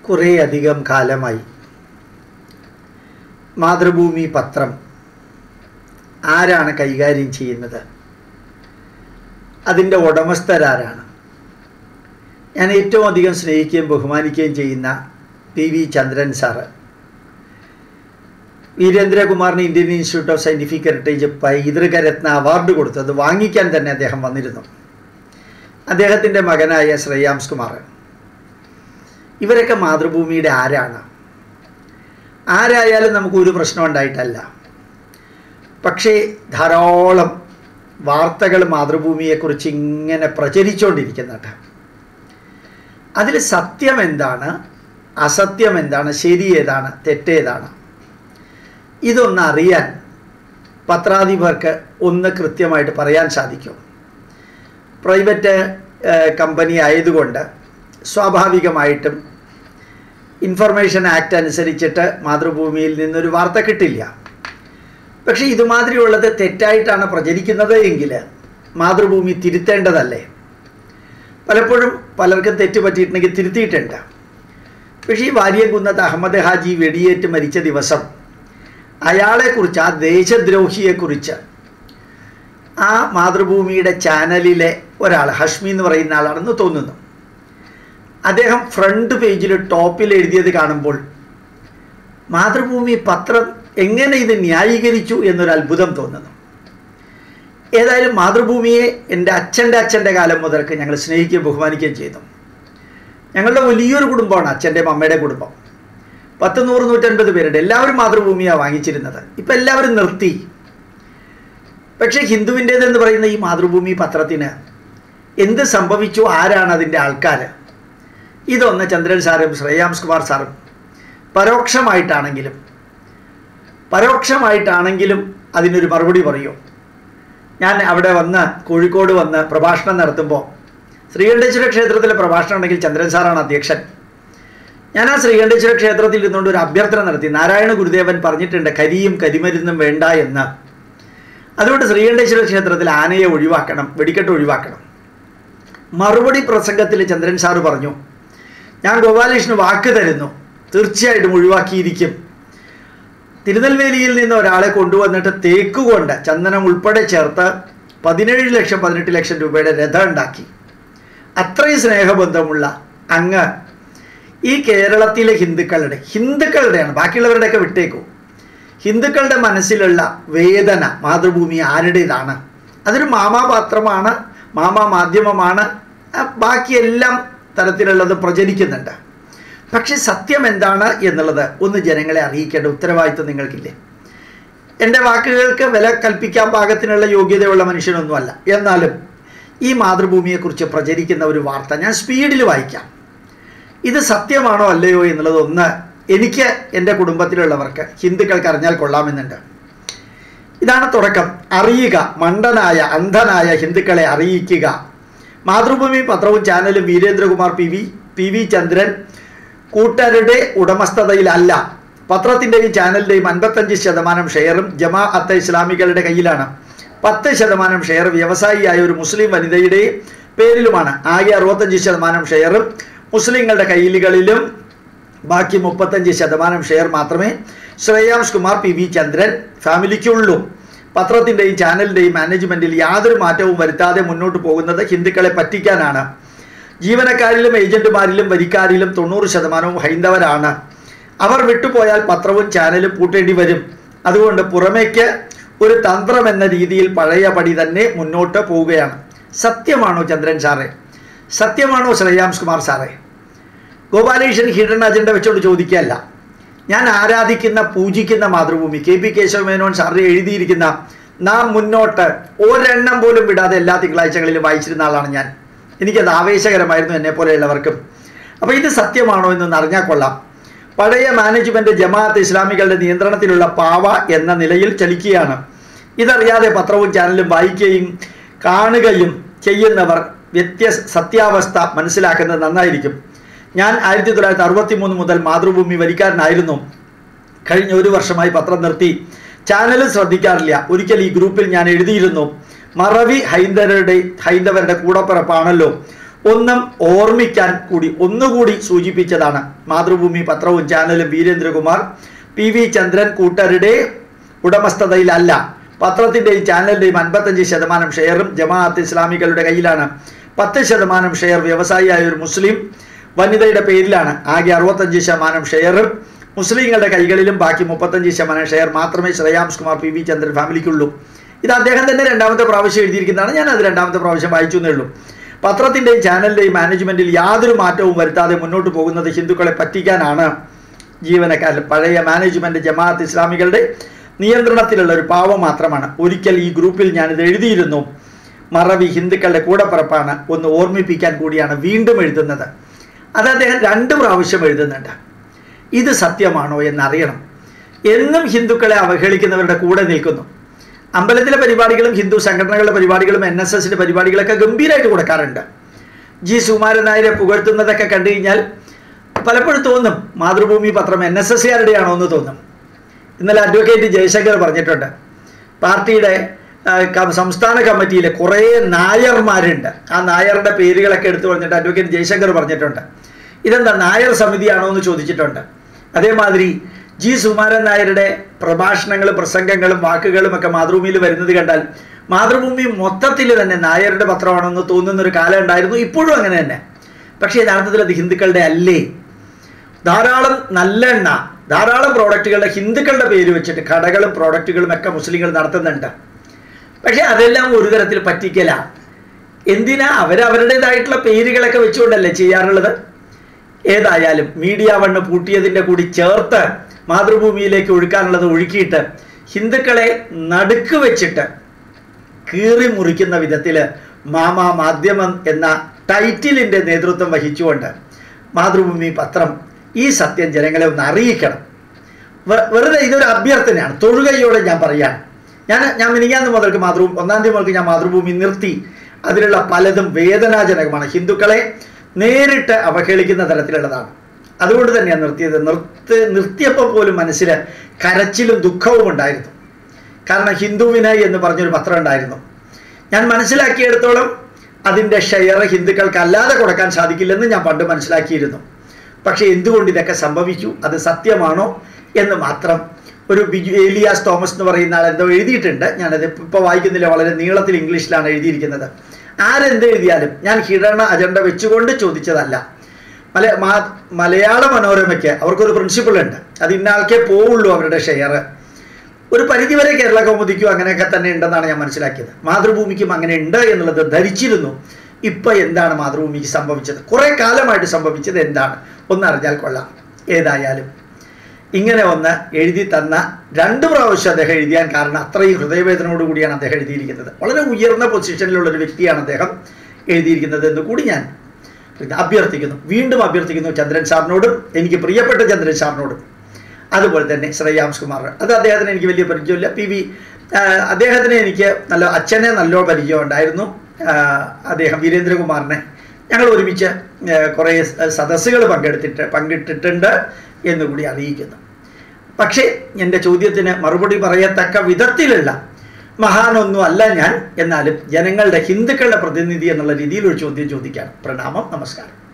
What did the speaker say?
കുറേയധികം കാലമായി മാതൃഭൂമി പത്രം ആരാണ് കൈകാര്യം ചെയ്യുന്നത് അതിൻ്റെ ഉടമസ്ഥരാരാണ് ഞാൻ ഏറ്റവും അധികം സ്നേഹിക്കുകയും ബഹുമാനിക്കുകയും ചെയ്യുന്ന പി വി ചന്ദ്രൻ സാറ് വീരേന്ദ്രകുമാറിന് Indian Institute of Scientific Heritage Paithrukaratna award കൊടുത്തു അത് വാങ്ങിക്കാൻ തന്നെ അദ്ദേഹം വന്നിരുന്നു അദ്ദേഹത്തിൻ്റെ മകനായ ശ്രേയാംസ് കുമാർ ഇവരൊക്കെ മാതൃഭൂമിയുടെ ആരാണ് ആരായാലും നമുക്ക് ഒരു പ്രശ്നം ഉണ്ടായിട്ടല്ല പക്ഷേ ധാരാളം വാർത്തകൾ മാതൃഭൂമിയെക്കുറിച്ച് ഇങ്ങനെ പ്രചരിച്ചുകൊണ്ടിരിക്കുന്നുണ്ട് അതിൽ സത്യം എന്താണ് അസത്യം എന്താണ് ശരി ഏതാണ് തെറ്റേതാണ് ഇതൊന്ന് അറിയാൻ പത്രാധിപർക്ക് ഒന്ന് കൃത്യമായിട്ട് പറയാൻ സാധിക്കും പ്രൈവറ്റ് കമ്പനി ആയതുകൊണ്ട് സ്വാഭാവികമായിട്ടും ഇൻഫർമേഷൻ ആക്ട് അനുസരിച്ചിട്ട് മാതൃഭൂമിയിൽ നിന്നൊരു വാർത്ത കിട്ടില്ല പക്ഷേ ഇതുമാതിരിയുള്ളത് തെറ്റായിട്ടാണ് പ്രചരിക്കുന്നത് എങ്കിൽ മാതൃഭൂമി തിരുത്തേണ്ടതല്ലേ പലപ്പോഴും പലർക്കും തെറ്റ് പറ്റിയിട്ടുണ്ടെങ്കിൽ തിരുത്തിയിട്ടുണ്ട് പക്ഷേ ഈ വാര്യംകുന്നത്ത് അഹമ്മദ് ഹാജി വെടിയേറ്റ് മരിച്ച ദിവസം അയാളെക്കുറിച്ച് ആ ദേശദ്രോഹിയെക്കുറിച്ച് ആ മാതൃഭൂമിയുടെ ചാനലിലെ ഒരാൾ ഹഷ്മി എന്ന് പറയുന്ന ആളാണെന്ന് തോന്നുന്നു അദ്ദേഹം ഫ്രണ്ട് പേജിൽ ടോപ്പിൽ എഴുതിയത് കാണുമ്പോൾ മാതൃഭൂമി പത്രം എങ്ങനെ ഇത് ന്യായീകരിച്ചു എന്നൊരു അത്ഭുതം തോന്നുന്നു ഏതായാലും മാതൃഭൂമിയെ എൻ്റെ അച്ഛൻ്റെ അച്ഛൻ്റെ കാലം മുതൽക്ക് ഞങ്ങൾ സ്നേഹിക്കുകയും ബഹുമാനിക്കുകയും ചെയ്തു ഞങ്ങളുടെ വലിയൊരു കുടുംബമാണ് അച്ഛൻ്റെയും അമ്മയുടെ കുടുംബം പത്ത് നൂറ് നൂറ്റൻപത് പേരുണ്ട് എല്ലാവരും മാതൃഭൂമിയാണ് വാങ്ങിച്ചിരുന്നത് ഇപ്പം എല്ലാവരും നിർത്തി പക്ഷേ ഹിന്ദുവിൻ്റേതെന്ന് പറയുന്ന ഈ മാതൃഭൂമി പത്രത്തിന് എന്ത് സംഭവിച്ചു ആരാണ് അതിൻ്റെ ആൾക്കാർ ഇതൊന്ന് ചന്ദ്രൻ സാറും ശ്രേയാംസ് കുമാർ സാറും പരോക്ഷമായിട്ടാണെങ്കിലും പരോക്ഷമായിട്ടാണെങ്കിലും അതിനൊരു മറുപടി പറയൂ ഞാൻ അവിടെ വന്ന് കോഴിക്കോട് വന്ന് പ്രഭാഷണം നടത്തുമ്പോൾ ശ്രീകണ്ഠേശ്വര ക്ഷേത്രത്തിലെ പ്രഭാഷണം ഉണ്ടെങ്കിൽ ചന്ദ്രൻ സാറാണ് അധ്യക്ഷൻ ഞാൻ ആ ശ്രീകണ്ഠേശ്വര ക്ഷേത്രത്തിൽ ഇരുന്നുകൊണ്ട് ഒരു അഭ്യർത്ഥന നടത്തി നാരായണ ഗുരുദേവൻ പറഞ്ഞിട്ടുണ്ട് കരിയും കരിമരുന്നും വേണ്ട എന്ന് അതുകൊണ്ട് ശ്രീകണ്ഠേശ്വര ക്ഷേത്രത്തിൽ ആനയെ ഒഴിവാക്കണം വെടിക്കെട്ട് ഒഴിവാക്കണം മറുപടി പ്രസംഗത്തിൽ ചന്ദ്രൻ സാറ് പറഞ്ഞു ഞാൻ ഗോപാലകൃഷ്ണന് വാക്ക് തരുന്നു തീർച്ചയായിട്ടും ഒഴിവാക്കിയിരിക്കും തിരുനെൽവേലിയിൽ നിന്ന് ഒരാളെ കൊണ്ടുവന്നിട്ട് തേക്ക് കൊണ്ട് ചന്ദനം ഉൾപ്പെടെ ചേർത്ത് പതിനേഴ് ലക്ഷം പതിനെട്ട് ലക്ഷം രൂപയുടെ രഥം ഉണ്ടാക്കി അത്രയും സ്നേഹബന്ധമുള്ള അങ്ങ് ഈ കേരളത്തിലെ ഹിന്ദുക്കളുടെ ഹിന്ദുക്കളുടെയാണ് ബാക്കിയുള്ളവരുടെയൊക്കെ വിട്ടേക്കൂ ഹിന്ദുക്കളുടെ മനസ്സിലുള്ള വേദന മാതൃഭൂമി ആരുടേതാണ് അതൊരു മാമാപാത്രമാണ് മാമാ മാധ്യമമാണ് ആ, ബാക്കിയെല്ലാം തരത്തിലുള്ളത് പ്രചരിക്കുന്നുണ്ട് പക്ഷെ സത്യം എന്താണ് എന്നുള്ളത് ഒന്ന് ജനങ്ങളെ അറിയിക്കേണ്ട ഉത്തരവാദിത്വം നിങ്ങൾക്കില്ലേ എൻ്റെ വാക്കുകൾക്ക് വില കൽപ്പിക്കാൻ പാകത്തിനുള്ള യോഗ്യതയുള്ള മനുഷ്യനൊന്നുമല്ല എന്നാലും ഈ മാതൃഭൂമിയെക്കുറിച്ച് പ്രചരിക്കുന്ന ഒരു വാർത്ത ഞാൻ സ്പീഡിൽ വായിക്കാം ഇത് സത്യമാണോ അല്ലയോ എന്നുള്ളത് ഒന്ന് എനിക്ക് എൻ്റെ കുടുംബത്തിലുള്ളവർക്ക് ഹിന്ദുക്കൾക്ക് അറിഞ്ഞാൽ കൊള്ളാമെന്നുണ്ട് ഇതാണ് തുടക്കം അറിയുക മണ്ടനായ അന്ധനായ ഹിന്ദുക്കളെ അറിയിക്കുക മാതൃഭൂമി പത്രവും ചാനലും Veerendrakumar P V P V Chandran കൂട്ടരുടെ ഉടമസ്ഥതയിലല്ല പത്രത്തിൻ്റെയും ചാനലിൻ്റെയും അൻപത്തഞ്ച് ശതമാനം ഷെയറും ജമാ അത്ത ഇസ്ലാമികളുടെ കയ്യിലാണ് പത്ത് ശതമാനം ഷെയർ വ്യവസായിയായ ഒരു മുസ്ലിം വനിതയുടെ പേരിലുമാണ് ആകെ അറുപത്തഞ്ച് ശതമാനം ഷെയറും മുസ്ലിങ്ങളുടെ കയ്യിലുകളിലും ബാക്കി മുപ്പത്തഞ്ച് ശതമാനം ഷെയർ മാത്രമേ ശ്രേയാംസ് കുമാർ പി വി ചന്ദ്രൻ ഫാമിലിക്കുള്ളൂ പത്രത്തിൻ്റെയും ചാനലിൻ്റെയും മാനേജ്മെൻറ്റിൽ യാതൊരു മാറ്റവും വരുത്താതെ മുന്നോട്ട് പോകുന്നത് ഹിന്ദുക്കളെ പറ്റിക്കാനാണ് ജീവനക്കാരിലും ഏജന്റുമാരിലും വരിക്കാരിലും തൊണ്ണൂറ് ശതമാനവും ഹൈന്ദവരാണ് അവർ വിട്ടുപോയാൽ പത്രവും ചാനലും പൂട്ടേണ്ടി വരും അതുകൊണ്ട് പുറമേക്ക് ഒരു തന്ത്രം എന്ന രീതിയിൽ പഴയ പടി തന്നെ മുന്നോട്ട് പോവുകയാണ് സത്യമാണോ ചന്ദ്രൻ സാറേ സത്യമാണോ ശ്രേയാംസ് കുമാർ സാറേ ഗോപാലകൃഷ്ണൻ ഹിഡൻ അജണ്ട വെച്ചുകൊണ്ട് ചോദിക്കുകയല്ല ഞാൻ ആരാധിക്കുന്ന പൂജിക്കുന്ന മാതൃഭൂമി കെ പി കേശവമേനോൻ സാറിന് എഴുതിയിരിക്കുന്ന നാം മുന്നോട്ട് ഒരെണ്ണം പോലും വിടാതെ എല്ലാ തിങ്കളാഴ്ചകളിലും വായിച്ചിരുന്ന ആളാണ് ഞാൻ എനിക്കത് ആവേശകരമായിരുന്നു എന്നെ പോലെയുള്ളവർക്കും അപ്പോൾ ഇത് സത്യമാണോ എന്നൊന്ന് അറിഞ്ഞാൽ കൊള്ളാം പഴയ മാനേജ്മെന്റ് ജമാഅത്ത് ഇസ്ലാമികളുടെ നിയന്ത്രണത്തിലുള്ള പാവ എന്ന നിലയിൽ ചലിക്കുകയാണ് ഇതറിയാതെ പത്രവും ചാനലും വായിക്കുകയും കാണുകയും ചെയ്യുന്നവർ വ്യത്യസ്ത സത്യാവസ്ഥ മനസ്സിലാക്കുന്നത് നന്നായിരിക്കും ഞാൻ ആയിരത്തി തൊള്ളായിരത്തി അറുപത്തി മൂന്ന് മുതൽ മാതൃഭൂമി വരിക്കാരനായിരുന്നു കഴിഞ്ഞ ഒരു വർഷമായി പത്രം നിർത്തി ചാനലും ശ്രദ്ധിക്കാറില്ല ഒരിക്കൽ ഈ ഗ്രൂപ്പിൽ ഞാൻ എഴുതിയിരുന്നു മറവി ഹൈന്ദവരുടെ ഹൈന്ദവരുടെ കൂടപ്പിറപ്പാണല്ലോ ഒന്നും ഓർമ്മിക്കാൻ കൂടി ഒന്നുകൂടി സൂചിപ്പിച്ചതാണ് മാതൃഭൂമി പത്രവും ചാനലും വീരേന്ദ്രകുമാർ പി വി ചന്ദ്രൻ കൂട്ടരുടെ ഉടമസ്ഥതയിലല്ല പത്രത്തിൻ്റെയും ചാനലിൻ്റെയും അൻപത്തഞ്ച് ശതമാനം ഷെയറും ജമാഅത്ത് ഇസ്ലാമികളുടെ കയ്യിലാണ് പത്ത് ശതമാനം ഷെയർ വ്യവസായിയായ ഒരു മുസ്ലിം വനിതയുടെ പേരിലാണ് ആകെ അറുപത്തഞ്ച് ശതമാനം ഷെയറും മുസ്ലിങ്ങളുടെ കൈകളിലും ബാക്കി മുപ്പത്തഞ്ച് ശതമാനം ഷെയർ മാത്രമേ ശ്രേയാംസ് കുമാർ പി വി ചന്ദ്രൻ ഫാമിലിക്കുള്ളൂ ഇത് അദ്ദേഹം തന്നെ രണ്ടാമത്തെ പ്രാവശ്യം എഴുതിയിരിക്കുന്നതാണ് ഞാൻ അത് രണ്ടാമത്തെ പ്രാവശ്യം വായിച്ചു എന്നേ ഉള്ളൂ പത്രത്തിൻ്റെയും ചാനലിൻ്റെയും മാനേജ്മെൻറ്റിൽ യാതൊരു മാറ്റവും വരുത്താതെ മുന്നോട്ട് പോകുന്നത് ഹിന്ദുക്കളെ പറ്റിക്കാനാണ് ജീവനക്കാരിൽ പഴയ മാനേജ്മെൻറ്റ് ജമാഅത്ത് ഇസ്ലാമികളുടെ നിയന്ത്രണത്തിലുള്ള ഒരു പാവം മാത്രമാണ് ഒരിക്കൽ ഈ ഗ്രൂപ്പിൽ ഞാനിത് എഴുതിയിരുന്നു മറവി ഹിന്ദുക്കളുടെ കൂടപ്പിറപ്പാണ് ഒന്ന് ഓർമ്മിപ്പിക്കാൻ കൂടിയാണ് വീണ്ടും എഴുതുന്നത് അത് അദ്ദേഹം രണ്ട് പ്രാവശ്യം എഴുതുന്നുണ്ട് ഇത് സത്യമാണോ എന്നറിയണം എന്നും ഹിന്ദുക്കളെ അവഹേളിക്കുന്നവരുടെ കൂടെ നിൽക്കുന്നു അമ്പലത്തിലെ പരിപാടികളും ഹിന്ദു സംഘടനകളുടെ പരിപാടികളും എൻ എസ് എസിൻ്റെ പരിപാടികളൊക്കെ ഗംഭീരമായിട്ട് കൊടുക്കാറുണ്ട് ജി സുകുമാരൻ നായരെ പുകഴ്ത്തുന്നതൊക്കെ കണ്ടു കഴിഞ്ഞാൽ പലപ്പോഴും തോന്നും മാതൃഭൂമി പത്രം എൻ എസ് എസ്സുകാരുടെയാണോ എന്ന് തോന്നും ഇന്നലെ അഡ്വക്കേറ്റ് ജയശങ്കർ പറഞ്ഞിട്ടുണ്ട് പാർട്ടിയുടെ ആ, ക- സംസ്ഥാന കമ്മിറ്റിയിൽ കുറേ നായർമാരുണ്ട് ആ നായരുടെ പേരുകളൊക്കെ എടുത്തു പറഞ്ഞിട്ട് അഡ്വക്കേറ്റ് ജയശങ്കർ പറഞ്ഞിട്ടുണ്ട് ഇതെന്താ നായർ സമിതിയാണോ എന്ന് ചോദിച്ചിട്ടുണ്ട് അതേമാതിരി ജി സുകുമാരൻ നായരുടെ പ്രഭാഷണങ്ങളും പ്രസംഗങ്ങളും വാക്കുകളും ഒക്കെ മാതൃഭൂമിയിൽ വരുന്നത് കണ്ടാൽ മാതൃഭൂമി മൊത്തത്തിൽ തന്നെ നായരുടെ പത്രമാണെന്ന് തോന്നുന്ന ഒരു കാലം ഉണ്ടായിരുന്നു ഇപ്പോഴും അങ്ങനെ തന്നെ പക്ഷേ യഥാർത്ഥത്തിൽ അത് ഹിന്ദുക്കളുടെ അല്ലേ ധാരാളം നല്ല എണ്ണ ധാരാളം പ്രോഡക്റ്റുകളുടെ ഹിന്ദുക്കളുടെ പേര് വെച്ചിട്ട് കടകളും പ്രോഡക്റ്റുകളും ഒക്കെ മുസ്ലിങ്ങൾ നടത്തുന്നുണ്ട് പക്ഷെ അതെല്ലാം ഒരു തരത്തിൽ പറ്റിക്കലാണ് എന്തിനാ അവരവരുടേതായിട്ടുള്ള പേരുകളൊക്കെ വെച്ചുകൊണ്ടല്ലേ ചെയ്യാറുള്ളത് ഏതായാലും മീഡിയ വണ്ണ് പൂട്ടിയതിൻ്റെ കൂടി ചേർത്ത് മാതൃഭൂമിയിലേക്ക് ഒഴുക്കാനുള്ളത് ഒഴുക്കിയിട്ട് ഹിന്ദുക്കളെ നടുക്ക് വെച്ചിട്ട് കീറി മുറിക്കുന്ന വിധത്തിൽ മാമാ മാധ്യമം എന്ന ടൈറ്റിലിൻ്റെ നേതൃത്വം വഹിച്ചുകൊണ്ട് മാതൃഭൂമി പത്രം ഈ സത്യം ജനങ്ങളെ ഒന്ന് അറിയിക്കണം വെ- വെറുതെ ഇതൊരു അഭ്യർത്ഥനയാണ് തൊഴുകയോടെ ഞാൻ പറയാണ് ഞാൻ ഞാൻ മിനിങ്ങാന്ന് മുതൽക്ക് മാതൃഭൂമി ഒന്നാം തീയതി മുതൽക്ക് ഞാൻ മാതൃഭൂമി നിർത്തി അതിലുള്ള പലതും വേദനാജനകമാണ് ഹിന്ദുക്കളെ നേരിട്ട് അവഹേളിക്കുന്ന തരത്തിലുള്ളതാണ് അതുകൊണ്ട് തന്നെയാണ് നിർത്തിയത് നിർത്തി നിർത്തിയപ്പോൾ പോലും മനസ്സിൽ കരച്ചിലും ദുഃഖവും ഉണ്ടായിരുന്നു കാരണം ഹിന്ദുവിന് എന്ന് പറഞ്ഞൊരു പത്രം ഉണ്ടായിരുന്നു ഞാൻ മനസ്സിലാക്കിയെടുത്തോളം അതിൻ്റെ ഷെയർ ഹിന്ദുക്കൾക്ക് അല്ലാതെ കൊടുക്കാൻ സാധിക്കില്ലെന്ന് ഞാൻ പണ്ട് മനസ്സിലാക്കിയിരുന്നു പക്ഷേ എന്തുകൊണ്ട് ഇതൊക്കെ സംഭവിച്ചു അത് സത്യമാണോ എന്ന് മാത്രം ഒരു ബിജു ഏലിയാസ് തോമസ് എന്ന് പറയുന്ന ആൾ എന്തോ എഴുതിയിട്ടുണ്ട് ഞാനത് ഇപ്പോൾ വായിക്കുന്നില്ല വളരെ നീളത്തിൽ ഇംഗ്ലീഷിലാണ് എഴുതിയിരിക്കുന്നത് ആരെന്ത് എഴുതിയാലും ഞാൻ ഹിഡണ അജണ്ട വെച്ചുകൊണ്ട് ചോദിച്ചതല്ല മല മാ- മലയാള മനോരമയ്ക്ക് അവർക്കൊരു പ്രിൻസിപ്പിൾ ഉണ്ട് അത് ഇന്നാൾക്കേ പോവുള്ളൂ അവരുടെ ഷെയർ ഒരു പരിധിവരെ കേരള കൗമുദിക്കും അങ്ങനെയൊക്കെ തന്നെ ഉണ്ടെന്നാണ് ഞാൻ മനസ്സിലാക്കിയത് മാതൃഭൂമിക്കും അങ്ങനെ ഉണ്ട് എന്നുള്ളത് ധരിച്ചിരുന്നു ഇപ്പൊ എന്താണ് മാതൃഭൂമിക്ക് സംഭവിച്ചത് കുറെ കാലമായിട്ട് സംഭവിച്ചത് എന്താണ് ഒന്നറിഞ്ഞാൽ കൊള്ളാം ഏതായാലും ഇങ്ങനെ ഒന്ന് എഴുതി തന്ന രണ്ട് പ്രാവശ്യം അദ്ദേഹം എഴുതിയാൻ കാരണം അത്രയും ഹൃദയവേദനയോട് കൂടിയാണ് അദ്ദേഹം എഴുതിയിരിക്കുന്നത് വളരെ ഉയർന്ന പൊസിഷനിലുള്ള ഒരു വ്യക്തിയാണ് അദ്ദേഹം എഴുതിയിരിക്കുന്നത് എന്ന് കൂടി ഞാൻ അഭ്യർത്ഥിക്കുന്നു വീണ്ടും അഭ്യർത്ഥിക്കുന്നു ചന്ദ്രൻ സാറിനോടും എനിക്ക് പ്രിയപ്പെട്ട ചന്ദ്രൻ സാറിനോടും അതുപോലെ തന്നെ ശ്രേയാംസ് കുമാർ അത് അദ്ദേഹത്തിന് എനിക്ക് വലിയ പരിചയമില്ല പി വി ആ, അദ്ദേഹത്തിന് എനിക്ക് നല്ല അച്ഛനെ നല്ല പരിചയം ഉണ്ടായിരുന്നു ആ, അദ്ദേഹം വീരേന്ദ്രകുമാറിനെ ഞങ്ങൾ ഒരുമിച്ച് ആ, കുറേ സദസ്സുകൾ പങ്കെടുത്തിട്ട് പങ്കിട്ടിട്ടുണ്ട് എന്നുകൂടി അറിയിക്കുന്നു പക്ഷേ എൻ്റെ ചോദ്യത്തിന് മറുപടി പറയത്തക്ക വിധത്തിലുള്ള മഹാനൊന്നും അല്ല ഞാൻ എന്നാലും ജനങ്ങളുടെ ഹിന്ദുക്കളുടെ പ്രതിനിധി എന്നുള്ള രീതിയിൽ ഒരു ചോദ്യം ചോദിക്കാം പ്രണാമം നമസ്കാരം